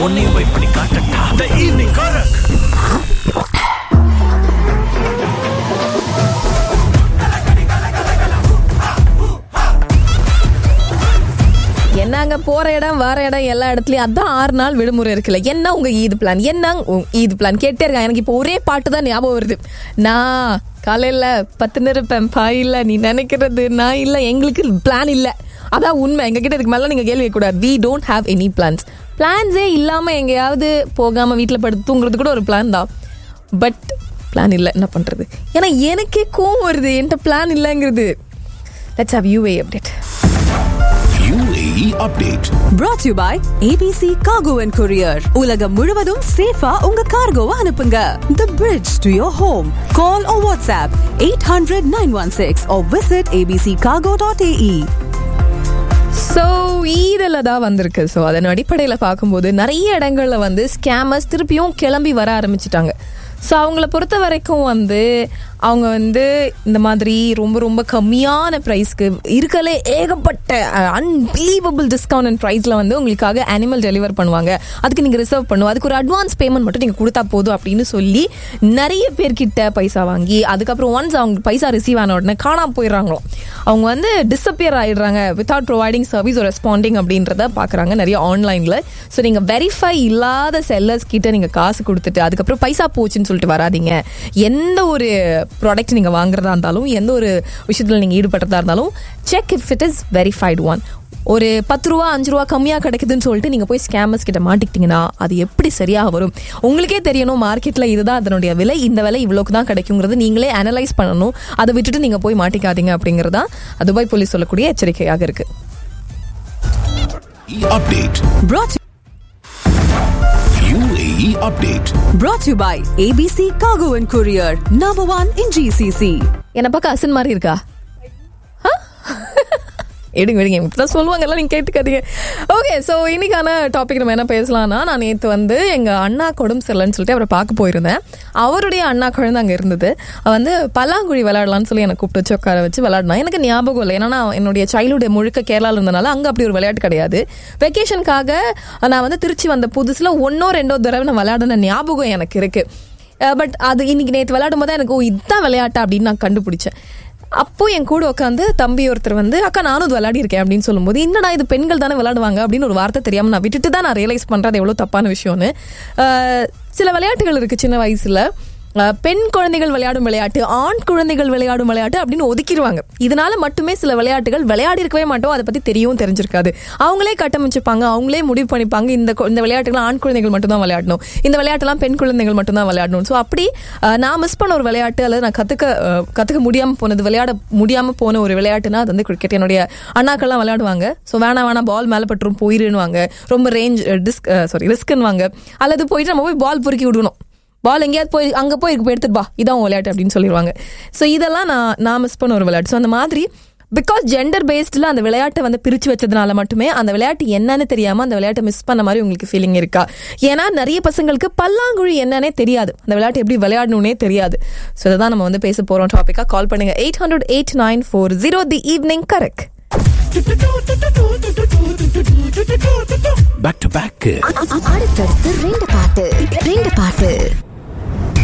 உன்னையும் போய் பண்ணி காட்டட்டா த ஈவினிங் கரக் என்னங்க போற இடம் வர இடம் எல்லா இடத்துலயும் அதான் ஆறு நாள் விடுமுறை இருக்குல்ல என்ன உங்க ஈது பிளான் என்ன உங்க ஈது பிளான் கேட்டே இருக்காங்க எனக்கு இப்போ ஒரே பாட்டு தான் ஞாபகம் வருது நான் காலையில பத்து இருப்பேன் பாய் இல்ல நீ நினைக்கிறது நான் இல்ல எங்களுக்கு பிளான் இல்ல அதான் உண்மை எங்க கிட்ட இதுக்கு மேல நீங்க கேள்வி கூடாது we don't have any plans பிளான்ஸே இல்லாம எங்கேயாவது போகாம வீட்டுல படுத்து தூங்குறது கூட ஒரு பிளான் தான் பட் பிளான் இல்லை என்ன பண்றது ஏன்னா எனக்கே கோவம் வருது என்கிட்ட பிளான் இல்லைங்கிறது let's have UAE update UAE update. brought to you by ABC Cargo and Courier. உலகம் முழுவதும் சேஃபா உங்க கார்கோவை அனுப்புங்க. The bridge to your home. Call or WhatsApp 800-916 or visit abccargo.ae. So ஈதில் தான் வந்திருக்கு ஸோ அதன் அடிப்படையில் பார்க்கும்போது நிறைய இடங்கள்ல வந்து ஸ்கேமர்ஸ் திருப்பியும் கிளம்பி வர ஆரம்பிச்சிட்டாங்க ஸோ அவங்கள பொறுத்த வரைக்கும் வந்து அவங்க வந்து இந்த மாதிரி ரொம்ப ரொம்ப கம்மியான ப்ரைஸ்க்கு இருக்கலே ஏகப்பட்ட அன்பிலீவபிள் டிஸ்கவுண்ட் அண்ட் ப்ரைஸில் வந்து உங்களுக்காக அனிமல் டெலிவர் பண்ணுவாங்க அதுக்கு நீங்கள் ரிசர்வ் பண்ணுவோம் அதுக்கு ஒரு அட்வான்ஸ் பேமெண்ட் மட்டும் நீங்கள் கொடுத்தா போதும் அப்படின்னு சொல்லி நிறைய பேர்கிட்ட பைசா வாங்கி அதுக்கப்புறம் ஒன்ஸ் அவங்க பைசா ரிசீவ் ஆன உடனே காணாம போயிடுறாங்களோ அவங்க வந்து டிஸப்பியர் ஆயிடுறாங்க வித்தவுட் ப்ரொவைடிங் சர்வீஸ் ஒரு ரெஸ்பாண்டிங் அப்படின்றத பார்க்குறாங்க நிறைய ஆன்லைனில் ஸோ நீங்கள் வெரிஃபை இல்லாத செல்லர்ஸ் கிட்ட நீங்கள் காசு கொடுத்துட்டு அதுக்கப்புறம் பைசா போச்சுன்னு சொல்லிட்டு வராதீங்க எந்த ஒரு ப்ராடக்ட் நீங்கள் வாங்குறதா இருந்தாலும் எந்த ஒரு விஷயத்தில் நீங்கள் ஈடுபடுறதா இருந்தாலும் check if it is verified one ஒரு பத்து ரூபா அஞ்சு ரூபா கம்மியாக கிடைக்குதுன்னு சொல்லிட்டு நீங்கள் போய் ஸ்கேமர்ஸ் கிட்ட மாட்டிக்கிட்டீங்கன்னா அது எப்படி சரியாக வரும் உங்களுக்கே தெரியணும் மார்க்கெட்டில் இதுதான் அதனுடைய விலை இந்த விலை இவ்வளோக்கு தான் கிடைக்குங்கிறது நீங்களே அனலைஸ் பண்ணணும் அதை விட்டுட்டு நீங்கள் போய் மாட்டிக்காதீங்க அப்படிங்கிறது தான் துபாய் போலீஸ் சொல்லக்கூடிய எச்சரிக்கையாக இருக்குது Update. Brought to, UAE update. brought to you by ABC Cargo and Courier. Number one in GCC. என்னை பார்க்க அசன் மாதிரி இருக்கா ஆ? எடுங்க எடுங்க இப்பதான் சொல்லுவாங்கல்ல நீங்க கேட்டுக்காதீங்க ஓகே ஸோ இன்னைக்கான டாபிக் நம்ம என்ன பேசலாம்னா நான் நேற்று வந்து எங்க அண்ணா கொடும் செல்லன்னு சொல்லிட்டு அவரை பார்க்க போயிருந்தேன் அவருடைய அண்ணா குழந்தை அங்கே இருந்தது அவ வந்து பல்லாங்குழி விளையாடலாம்னு சொல்லி எனக்கு கூப்பிட்டு வச்சு உட்கார வச்சு விளையாடினா எனக்கு ஞாபகம் இல்லை ஏன்னா நான் என்னுடைய சைல்டுஹுட் முழுக்க கேரளாவில் இருந்தனால அங்கே அப்படி ஒரு விளையாட்டு கிடையாது வெக்கேஷனுக்காக நான் வந்து திருச்சி வந்த புதுசுல ஒன்னோ ரெண்டோ தடவை நான் விளையாடின ஞாபகம் எனக்கு இருக்கு பட் அது இன்னைக்கு நேற்று விளையாடும் போது எனக்கு ஓ இதுதான் விளையாட்டா அப்படின்னு நான் கண்டுபிடிச்சேன் அப்போ என் கூட உட்காந்து தம்பி ஒருத்தர் வந்து அக்கா நானும் இது விளையாடி இருக்கேன் அப்படின்னு சொல்லும்போது என்னடா இது பெண்கள் தானே விளையாடுவாங்க அப்படின்னு ஒரு வார்த்தை தெரியாம நான் விட்டுட்டு தான் நான் ரியலைஸ் பண்றேன் அது எவ்வளவு தப்பான விஷயம்னு அஹ், சில விளையாட்டுகள் இருக்கு சின்ன வயசுல அஹ், பெண் குழந்தைகள் விளையாடும் விளையாட்டு ஆண் குழந்தைகள் விளையாடும் விளையாட்டு அப்படின்னு ஒதுக்கிடுவாங்க இதனால மட்டுமே சில விளையாட்டுகள் விளையாடி இருக்கவே மாட்டோம் அதை பத்தி தெரியவும் தெரிஞ்சிருக்காது அவங்களே கட்டமைச்சுப்பாங்க அவங்களே முடிவு பண்ணிப்பாங்க இந்த கு- இந்த விளையாட்டுகள் ஆண் குழந்தைகள் மட்டும் தான் விளையாடணும் இந்த விளையாட்டுலாம் பெண் குழந்தைகள் மட்டும் தான் விளையாடணும் ஸோ அப்படி அஹ், நான் மிஸ் பண்ண ஒரு விளையாட்டு அல்லது நான் கத்துக்க அஹ், கத்துக்க முடியாம போனது விளையாட முடியாம போன ஒரு விளையாட்டுனா அது வந்து கிரிக்கெட் என்னுடைய அண்ணாக்கள்லாம் விளையாடுவாங்க ஸோ வேணாம் வேணாம் பால் மேலே பட்டுரும் போயிருன்னுவாங்க ரொம்ப ரேஞ்ச் டிஸ்க் சாரி ரிஸ்க்குன்னுவாங்க அல்லது போயிட்டு நம்ம போய் பால் பொறுக்கி விடணும் பால் எங்கேயாவது போய் அங்கே போய் இருக்கு போய் எடுத்துட்டு பா இதான் உன் விளையாட்டு அப்படின்னு சொல்லிடுவாங்க ஸோ இதெல்லாம் நான் நான் மிஸ் பண்ண ஒரு விளையாட்டு ஸோ அந்த மாதிரி பிகாஸ் ஜெண்டர் பேஸ்டில் அந்த விளையாட்டை வந்து பிரித்து வச்சதுனால மட்டுமே அந்த விளையாட்டு என்னன்னு தெரியாமல் அந்த விளையாட்டை மிஸ் பண்ண மாதிரி உங்களுக்கு ஃபீலிங் இருக்கா ஏன்னா நிறைய பசங்களுக்கு பல்லாங்குழி என்னன்னே தெரியாது அந்த விளையாட்டு எப்படி விளையாடணும்னே தெரியாது ஸோ இதை தான் நம்ம வந்து பேச போகிறோம் டாப்பிக்காக கால் பண்ணுங்க eight hundred eight nine four zero the evening correct Back to back. அடுத்தடுத்து ரெண்டு பாட்டு ரெண்டு பாட்டு